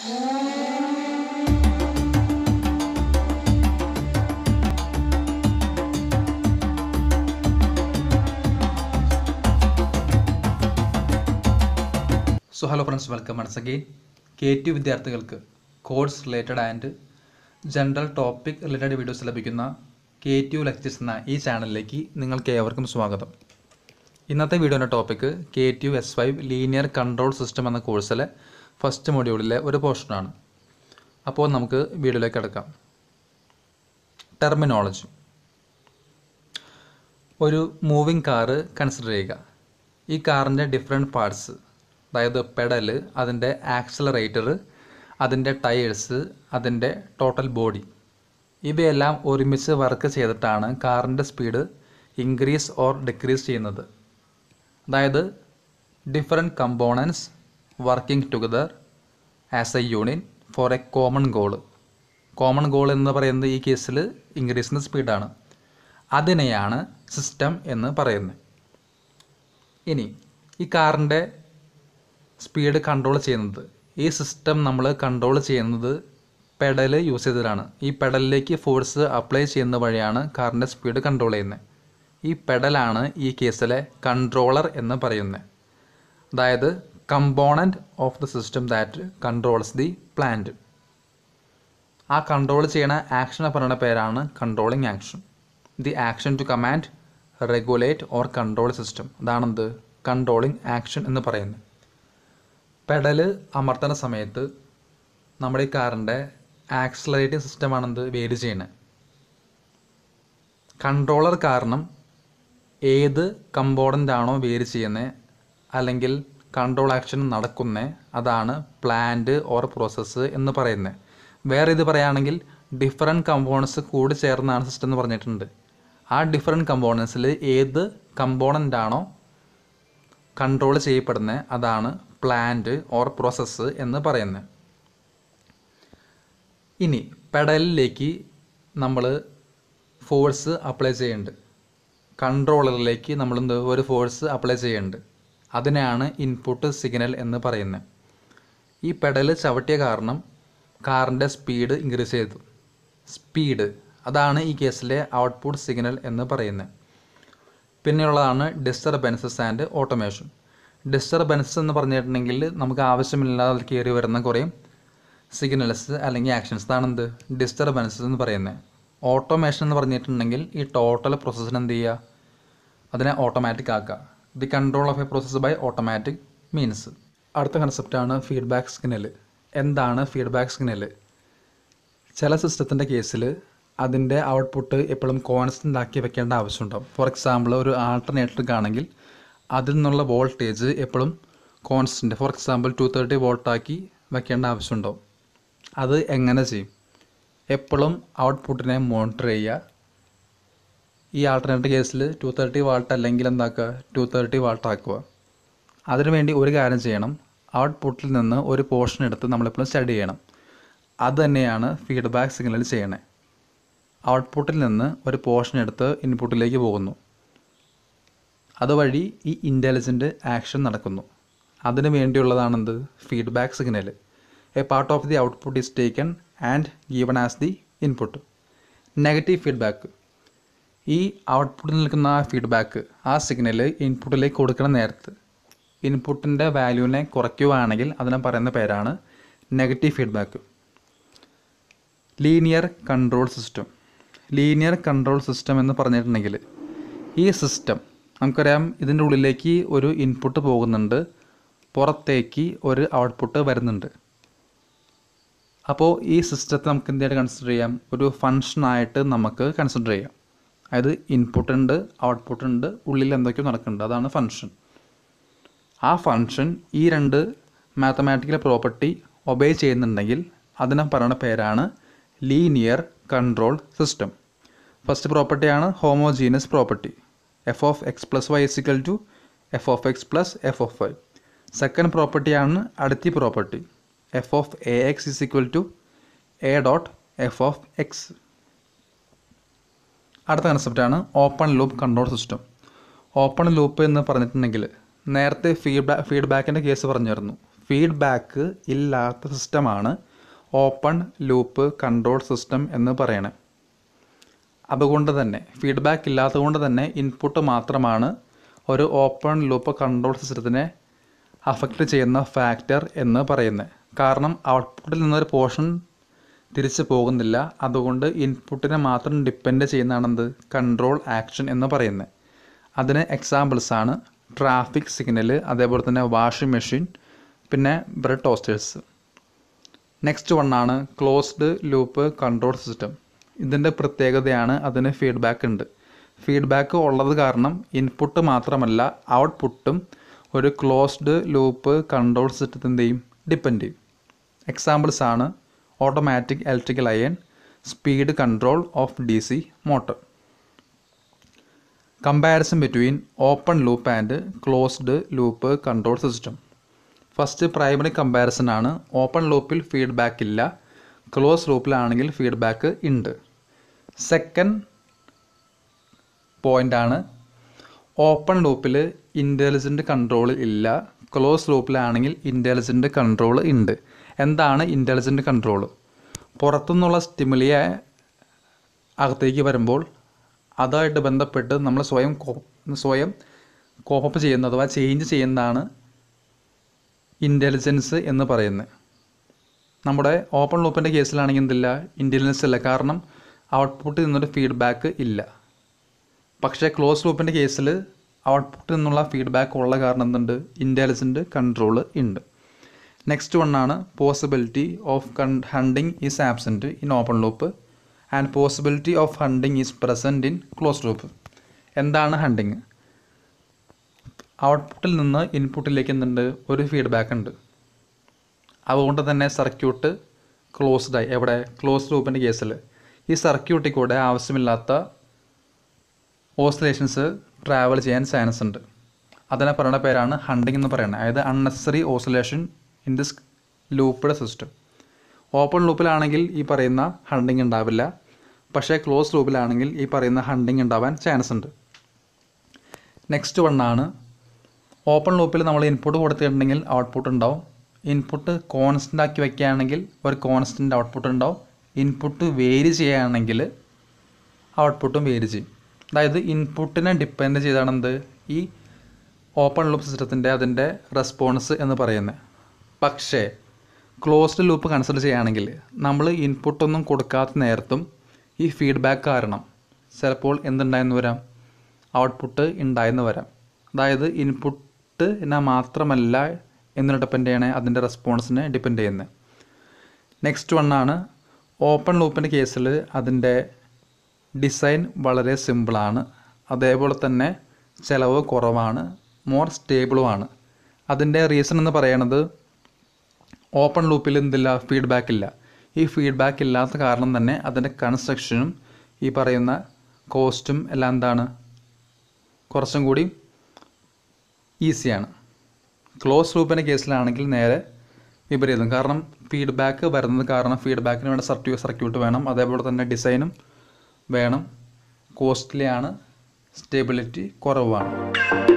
so hello friends welcome once again K T വിദ്യാർത്ഥികൾക്ക് course related and general topic related videos ലഭിക്കുന്ന K T U lectures എന്ന ഈ ചാനലിലേക്ക് നിങ്ങൾക്ക് ഏവർക്കും സ്വാഗതം ഇന്നത്തെ വീഡിയോയുടെ topic K T U S five linear control system എന്ന കോഴ്സിലെ ഫസ്റ്റ് മൊഡ്യൂളിലെ ഒരു പോർഷനാണ് അപ്പോൾ നമുക്ക് വീഡിയോയിലേക്ക് കിടക്കാം ടെർമിനോളജി ഒരു മൂവിങ് കാറ് കൺസിഡർ ചെയ്യുക ഈ കാറിൻ്റെ ഡിഫറെൻറ്റ് പാർട്സ് അതായത് പെഡല് അതിൻ്റെ ആക്സലറേറ്റർ അതിൻ്റെ ടയേഴ്സ് അതിൻ്റെ ടോട്ടൽ ബോഡി ഇവയെല്ലാം ഒരുമിച്ച് വർക്ക് ചെയ്തിട്ടാണ് കാറിൻ്റെ സ്പീഡ് ഇൻക്രീസ് ഓർ ഡിക്രീസ് ചെയ്യുന്നത് അതായത് different components working together as a unit for a common goal common goal എന്ന് പറയുന്നത് ഈ കേസിൽ ഇൻക്രീസ് ഇൻ സ്പീഡാണ് അതിനെയാണ് സിസ്റ്റം എന്ന് പറയുന്നത് ഇനി ഈ കാറിൻ്റെ സ്പീഡ് കൺട്രോൾ ചെയ്യുന്നത് ഈ സിസ്റ്റം നമ്മൾ കൺട്രോൾ ചെയ്യുന്നത് പെഡൽ യൂസ് ചെയ്തിട്ടാണ് ഈ പെഡലിലേക്ക് ഫോഴ്സ് അപ്ലൈ ചെയ്യുന്ന വഴിയാണ് കാറിൻ്റെ സ്പീഡ് കൺട്രോൾ ചെയ്യുന്നത് ഈ പെഡലാണ് ഈ കേസിലെ കൺട്രോളർ എന്ന് പറയുന്നത് അതായത് component of the system that controls the plant ആ കൺട്രോൾ ചെയ്യണ ആക്ഷനെ പറയുന്ന പേരാണ് controlling action the action to command regulate or control system അതാണെന്ത് കൺട്രോളിങ് ആക്ഷൻ എന്ന് പറയുന്നത് പെഡല് അമർത്തുന്ന സമയത്ത് നമ്മുടെ ഈ കാറിൻ്റെ ആക്സലറേറ്റിംഗ് സിസ്റ്റമാണെന്ത് വേരി ചെയ്യണത് കൺട്രോളർ കാരണം ഏത് കമ്പോണൻ്റ് ആണോ വേരി ചെയ്യുന്നത് അല്ലെങ്കിൽ കൺട്രോൾ ആക്ഷൻ നടക്കുന്നത് അതാണ് പ്ലാന്റ് ഓർ പ്രോസസ്സ് എന്ന് പറയുന്നത് വേറെ ഇത് പറയുകയാണെങ്കിൽ ഡിഫറെൻറ്റ് കമ്പോണൻസ് കൂടി ചേർന്നാണ് സിസ്റ്റം എന്ന് പറഞ്ഞിട്ടുണ്ട് ആ ഡിഫറെൻറ്റ് കമ്പോണൻസിൽ ഏത് കമ്പോണൻ്റ് ആണോ കൺട്രോൾ ചെയ്യപ്പെടുന്നത് അതാണ് പ്ലാന്റ് ഓർ പ്രോസസ്സ് എന്ന് പറയുന്നത് ഇനി പെഡലിലേക്ക് നമ്മൾ ഫോഴ്സ് അപ്ലൈ ചെയ്യുന്നുണ്ട് കൺട്രോളറിലേക്ക് നമ്മൾ എന്ത് ഒരു ഫോഴ്സ് അപ്ലൈ ചെയ്യുന്നുണ്ട് അതിനെയാണ് ഇൻപുട്ട് സിഗ്നൽ എന്ന് പറയുന്നത് ഈ പെഡൽ ചവിട്ടിയ കാരണം കാറിൻ്റെ സ്പീഡ് ഇൻക്രീസ് ചെയ്തു സ്പീഡ് അതാണ് ഈ കേസിലെ ഔട്ട്പുട്ട് സിഗ്നൽ എന്ന് പറയുന്നത് പിന്നെയുള്ളതാണ് ഡിസ്റ്റർബൻസസ് ആൻഡ് ഓട്ടോമേഷൻ ഡിസ്റ്റർബൻസസ് എന്ന് പറഞ്ഞിട്ടുണ്ടെങ്കിൽ നമുക്ക് ആവശ്യമില്ലാതെ കയറി വരുന്ന കുറേ സിഗ്നൽസ് അല്ലെങ്കിൽ ആക്ഷൻസ് അതാണ് എന്ത് ഡിസ്റ്റർബൻസസ് എന്ന് പറയുന്നത് ഓട്ടോമേഷൻ എന്ന് പറഞ്ഞിട്ടുണ്ടെങ്കിൽ ഈ ടോട്ടൽ പ്രോസസ്സിന് എന്ത് ചെയ്യുക അതിനെ ഓട്ടോമാറ്റിക് ആക്കുക the control of a process by automatic means അടുത്ത കൺസെപ്റ്റാണ് ഫീഡ്ബാക്ക് സിഗ്നൽ എന്താണ് ഫീഡ്ബാക്ക് സിഗ്നൽ ചില സിസ്റ്റത്തിൻ്റെ കേസിൽ അതിൻ്റെ ഔട്ട്പുട്ട് എപ്പോഴും കോൺസ്റ്റൻ്റ് ആക്കി വെക്കേണ്ട ആവശ്യമുണ്ടാവും ഫോർ എക്സാമ്പിൾ ഒരു ആൾട്ടർനേറ്റർ ആണെങ്കിൽ അതിൽ നിന്നുള്ള വോൾട്ടേജ് എപ്പോഴും constant for example two thirty വോൾട്ടാക്കി വെക്കേണ്ട ആവശ്യമുണ്ടാവും അത് എങ്ങനെ ചെയ്യും എപ്പോഴും ഔട്ട്പുട്ടിനെ മോണിറ്റർ ചെയ്യുക ഈ ആൾട്ടർനേറ്റർ കേസിൽ ടു തേർട്ടി വാൾട്ട് അല്ലെങ്കിൽ എന്താക്കുക ടു തേർട്ടി വാൾട്ട് ആക്കുക അതിനുവേണ്ടി ഒരു കാര്യം ചെയ്യണം ഔട്ട്പുട്ടിൽ നിന്ന് ഒരു പോർഷൻ എടുത്ത് നമ്മളെപ്പോഴും സ്റ്റഡി ചെയ്യണം അത് തന്നെയാണ് ഫീഡ്ബാക്ക് സിഗ്നൽ ചെയ്യണേ ഔട്ട്പുട്ടിൽ നിന്ന് ഒരു പോർഷൻ എടുത്ത് ഇൻപുട്ടിലേക്ക് പോകുന്നു അതുവഴി ഈ ഇൻ്റലിജൻറ്റ് ആക്ഷൻ നടക്കുന്നു അതിനു വേണ്ടിയുള്ളതാണെന്ത് feedback signal a part of the output is taken and given as the input negative feedback ഈ ഔട്ട്പുട്ടിൽ നിൽക്കുന്ന ആ ഫീഡ്ബാക്ക് ആ സിഗ്നൽ ഇൻപുട്ടിലേക്ക് കൊടുക്കുന്ന നേരത്ത് ഇൻപുട്ടിൻ്റെ വാല്യൂവിനെ കുറയ്ക്കുകയാണെങ്കിൽ അതിനെ പറയുന്ന പേരാണ് negative feedback linear control system linear control system എന്ന് പറഞ്ഞിട്ടുണ്ടെങ്കിൽ ഈ സിസ്റ്റം നമുക്കറിയാം ഇതിൻ്റെ ഉള്ളിലേക്ക് ഒരു ഇൻപുട്ട് പോകുന്നുണ്ട് പുറത്തേക്ക് ഒരു ഔട്ട്പുട്ട് വരുന്നുണ്ട് അപ്പോൾ ഈ സിസ്റ്റത്തെ നമുക്ക് എന്തായിട്ട് കൺസിഡർ ചെയ്യാം ഒരു ഫങ്ഷനായിട്ട് നമുക്ക് കൺസിഡർ ചെയ്യാം അതായത് ഇൻപുട്ട് ഉണ്ട് ഔട്ട്പുട്ട് ഉണ്ട് ഉള്ളിൽ എന്തൊക്കെയോ നടക്കുന്നുണ്ട് അതാണ് ഫങ്ഷൻ ആ ഫങ്ഷൻ ഈ രണ്ട് മാത്തമാറ്റിക്കൽ പ്രോപ്പർട്ടി ഒബേ ചെയ്യുന്നുണ്ടെങ്കിൽ അതിനെ പറയുന്ന പേരാണ് ലീനിയർ കൺട്രോൾ സിസ്റ്റം ഫസ്റ്റ് പ്രോപ്പർട്ടിയാണ് homogeneous property F of X plus Y is equal to F of X plus F of Y second പ്രോപ്പർട്ടിയാണ് അടുത്ത property F of A X is equal to A dot F of X അടുത്ത കൺസെപ്റ്റാണ് open loop control system open loop എന്ന് പറഞ്ഞിട്ടുണ്ടെങ്കിൽ നേരത്തെ feedback ഫീഡ്ബാക്കിൻ്റെ case പറഞ്ഞിരുന്നു feedback ഇല്ലാത്ത സിസ്റ്റമാണ് ഓപ്പൺ ലൂപ്പ് കൺട്രോൾ സിസ്റ്റം എന്ന് പറയണത് അതുകൊണ്ട് തന്നെ ഫീഡ്ബാക്ക് ഇല്ലാത്തത് കൊണ്ട് തന്നെ ഇൻപുട്ട് മാത്രമാണ് ഒരു ഓപ്പൺ ലൂപ്പ് കൺട്രോൾ സിസ്റ്റത്തിനെ അഫക്റ്റ് ചെയ്യുന്ന ഫാക്ടർ എന്ന് പറയുന്നത് കാരണം ഔട്ട്പുട്ടിൽ നിന്നൊരു പോർഷൻ തിരിച്ചു പോകുന്നില്ല അതുകൊണ്ട് ഇൻപുട്ടിനെ മാത്രം ഡിപ്പെൻഡ് ചെയ്യുന്നതാണെന്ത് കൺട്രോൾ ആക്ഷൻ എന്ന് പറയുന്നത് അതിന് എക്സാമ്പിൾസ് ആണ് ട്രാഫിക് സിഗ്നൽ അതേപോലെ തന്നെ വാഷിംഗ് മെഷീൻ പിന്നെ ബ്രെഡ് ടോസ്റ്റേഴ്സ് നെക്സ്റ്റ് വൺ ആണ് ക്ലോസ്ഡ് ലൂപ്പ് കൺട്രോൾ സിസ്റ്റം ഇതിൻ്റെ പ്രത്യേകതയാണ് അതിന് ഫീഡ്ബാക്ക് ഉണ്ട് ഫീഡ്ബാക്ക് ഉള്ളത് കാരണം ഇൻപുട്ട് മാത്രമല്ല ഔട്ട്പുട്ടും ഒരു ക്ലോസ്ഡ് ലൂപ്പ് കൺട്രോൾ സിസ്റ്റത്തിൻ്റെയും ഡിപ്പെൻഡ് ചെയ്യും എക്സാമ്പിൾസ് ആണ് automatic electrical iron speed control of D C motor comparison between open loop and closed loop control system first primary comparison ആണ് ഓപ്പൺ ലൂപ്പിൽ ഫീഡ്ബാക്ക് ഇല്ല ക്ലോസ് ലൂപ്പിലാണെങ്കിൽ ഫീഡ്ബാക്ക് ഉണ്ട് സെക്കൻഡ് പോയിൻ്റ് ആണ് open ലൂപ്പിൽ ഇൻ്റലിജൻറ്റ് കൺട്രോൾ ഇല്ല close ലൂപ്പിലാണെങ്കിൽ intelligent control ഉണ്ട് എന്താണ് ഇൻ്റലിജൻറ്റ് കൺട്രോൾ പുറത്തുനിന്നുള്ള സ്റ്റിമുലിയെ അകത്തേക്ക് വരുമ്പോൾ അതുമായിട്ട് ബന്ധപ്പെട്ട് നമ്മൾ സ്വയം കോ സ്വയം കോപ്പപ്പ് ചെയ്യുന്ന അഥവാ ചേഞ്ച് ചെയ്യുന്നതാണ് ഇൻ്റലിജൻസ് എന്ന് പറയുന്നത് നമ്മുടെ ഓപ്പൺ ലൂപ്പിൻ്റെ കേസിലാണെങ്കിൽ എന്തില്ല ഇൻ്റലിജൻസ് ഇല്ല കാരണം ഔട്ട്പുട്ടിൽ നിന്നൊരു ഫീഡ്ബാക്ക് ഇല്ല പക്ഷേ ക്ലോസ് ലൂപ്പിൻ്റെ കേസിൽ ഔട്ട്പുട്ടിൽ നിന്നുള്ള ഫീഡ്ബാക്ക് ഉള്ള കാരണം എന്തുണ്ട് ഇൻ്റലിജൻറ്റ് കൺട്രോൾ ഉണ്ട് നെക്സ്റ്റ് വൺ ആണ് പോസിബിലിറ്റി ഓഫ് കൺ hunting is absent in open loop and possibility of hunting is present in close loop എന്താണ് ഹണ്ടിങ് ഔട്ട്പുട്ടിൽ നിന്ന് ഇൻപുട്ടിലേക്ക് എന്തുണ്ട് ഒരു ഫീഡ്ബാക്ക് ഉണ്ട് അതുകൊണ്ട് തന്നെ സർക്യൂട്ട് ക്ലോസ്ഡ് ആയി എവിടെ ക്ലോസ് ലൂപ്പിൻ്റെ കേസിൽ ഈ സർക്യൂട്ടിൽ കൂടെ ആവശ്യമില്ലാത്ത ഓസിലേഷൻസ് ട്രാവൽ ചെയ്യാൻ ചാൻസ് ഉണ്ട് അതിനെ പറയുന്ന പേരാണ് ഹണ്ടിങ് എന്ന് പറയുന്നത് അതായത് അൺനെസറി ഓസിലേഷൻ ഇൻ ദിസ് ലൂപ്പിയുടെ സിസ്റ്റം ഓപ്പൺ ലൂപ്പിലാണെങ്കിൽ ഈ പറയുന്ന ഹണ്ടിങ് ഉണ്ടാവില്ല പക്ഷേ ക്ലോസ് ലൂപ്പിലാണെങ്കിൽ ഈ പറയുന്ന ഹണ്ടിങ് ഉണ്ടാവാൻ ചാൻസ് ഉണ്ട് നെക്സ്റ്റ് വൺ ആണ് ഓപ്പൺ ലൂപ്പിൽ നമ്മൾ ഇൻപുട്ട് കൊടുത്തിട്ടുണ്ടെങ്കിൽ ഔട്ട്പുട്ട് ഉണ്ടാവും ഇൻപുട്ട് കോൺസ്റ്റൻ്റ് ആക്കി വയ്ക്കുകയാണെങ്കിൽ ഒരു കോൺസ്റ്റൻ്റ് ഔട്ട്പുട്ട് ഉണ്ടാവും ഇൻപുട്ട് വേരി ചെയ്യുകയാണെങ്കിൽ ഔട്ട്പുട്ടും വേരി ചെയ്യും അതായത് ഇൻപുട്ടിനെ ഡിപ്പെൻഡ് ചെയ്താണ് എന്ത് ഈ ഓപ്പൺ ലൂപ്പ് സിസ്റ്റത്തിൻ്റെ അതിൻ്റെ റെസ്പോൺസ് എന്ന് പറയുന്നത് പക്ഷേ ക്ലോസ്ഡ് ലൂപ്പ് കൺസിഡർ ചെയ്യുകയാണെങ്കിൽ നമ്മൾ ഇൻപുട്ടൊന്നും കൊടുക്കാത്ത നേരത്തും ഈ ഫീഡ്ബാക്ക് കാരണം ചിലപ്പോൾ എന്തുണ്ടായെന്ന് വരാം ഔട്ട്പുട്ട് ഉണ്ടായെന്ന് വരാം അതായത് ഇൻപുട്ടിനെ മാത്രമല്ല എന്നിട്ട് ഡിപ്പെൻഡ് ചെയ്യണേ അതിൻ്റെ റെസ്പോൺസിനെ ഡിപ്പെൻഡ് ചെയ്യുന്നത് നെക്സ്റ്റ് വൺ ആണ് ഓപ്പൺ ലൂപ്പിൻ്റെ കേസിൽ അതിൻ്റെ ഡിസൈൻ വളരെ സിമ്പിളാണ് അതേപോലെ തന്നെ ചിലവ് കുറവാണ് മോർ സ്റ്റേബിളുമാണ് അതിൻ്റെ റീസൺ എന്ന് പറയണത് ഓപ്പൺ ലൂപ്പിൽ എന്തില്ല ഫീഡ്ബാക്ക് ഇല്ല ഈ ഫീഡ്ബാക്ക് ഇല്ലാത്ത കാരണം തന്നെ അതിൻ്റെ കൺസ്ട്രക്ഷനും ഈ പറയുന്ന കോസ്റ്റും എല്ലാം എന്താണ് കുറച്ചും കൂടി ഈസിയാണ് ക്ലോസ് ലൂപ്പിൻ്റെ കേസിലാണെങ്കിൽ നേരെ വിപരീതം കാരണം ഫീഡ്ബാക്ക് വരുന്നത് കാരണം ഫീഡ്ബാക്കിന് വേണ്ട സർക്യൂ സർക്യൂട്ട് വേണം അതേപോലെ തന്നെ ഡിസൈനും വേണം കോസ്റ്റ്ലിയാണ് സ്റ്റെബിലിറ്റി കുറവാണ്